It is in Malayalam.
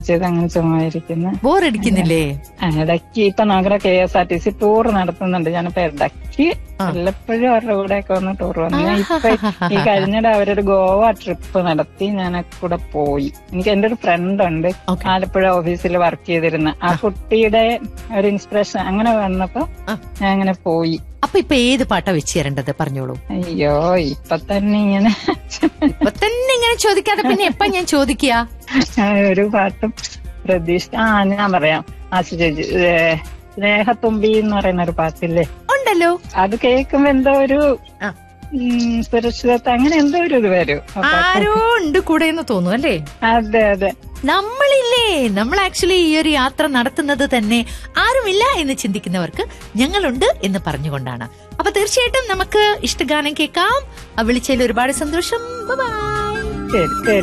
ചെയ്ത് അങ്ങനെ ചുമ്മായിരിക്കുന്നു ബോറടിക്കുന്നില്ലേ ഇടയ്ക്ക് ഇപ്പൊ നഗര K S R T C tour നടത്തുന്നുണ്ട് ഞാനിപ്പോ ഇടയ്ക്ക് ആ. വല്ലപ്പോഴും അവരുടെ കൂടെ ഒക്കെ ഒന്ന് ടൂർ വന്നു ഞാൻ ഇപ്പൊ ഈ കഴിഞ്ഞിടെ അവരൊരു ഗോവ ട്രിപ്പ് നടത്തി ഞാൻ കൂടെ പോയി എനിക്ക് എന്റെ ഒരു ഫ്രണ്ട് ഉണ്ട് Okay. ആലപ്പുഴ ഓഫീസിൽ വർക്ക് ചെയ്തിരുന്ന ആ കുട്ടിയുടെ ഒരു ഇൻസ്പിറേഷൻ അങ്ങനെ വന്നപ്പോ ആ. ഞാൻ അങ്ങനെ പോയി അപ്പൊ ഇപ്പൊ ഏത് പാട്ടാ വെച്ച് തരേണ്ടത് പറഞ്ഞോളൂ അയ്യോ ഇപ്പൊ തന്നെ ഇങ്ങനെ ഇപ്പൊ തന്നെ ഇങ്ങനെ ചോദിക്കാതെ പിന്നെ എപ്പ ഞാൻ ചോദിക്കുക ഒരു പാട്ടും പ്രതീക്ഷ ആ ഞാൻ പറയാം ആശു ചേച്ചി ഏ, സ്നേഹത്തുമ്പി എന്ന് പറയുന്ന ഒരു പാട്ടില്ലേ ഉണ്ടല്ലോ അത് കേൾക്കുമ്പോ എന്തോ ഒരു ആ. ഉം, സുരക്ഷിതത്വം അങ്ങനെ എന്തോ ഒരു ഇത് വരും ആ പാട്ട്. ആരോ ഉണ്ട് കൂടെ എന്ന് തോന്നുന്നു അല്ലേ അതെ അതെ നമ്മളില്ലേ നമ്മൾ ആക്ച്വലി ഈ ഒരു യാത്ര നടത്തുന്നത് തന്നെ ആരുമില്ല എന്ന് ചിന്തിക്കുന്നവർക്ക് ഞങ്ങളുണ്ട് എന്ന് പറഞ്ഞുകൊണ്ടാണ് അപ്പൊ തീർച്ചയായിട്ടും നമുക്ക് ഇഷ്ടഗാനം കേൾക്കാം ആ വിളിച്ചതിൽ ഒരുപാട് സന്തോഷം ബൈ ശരി ശരി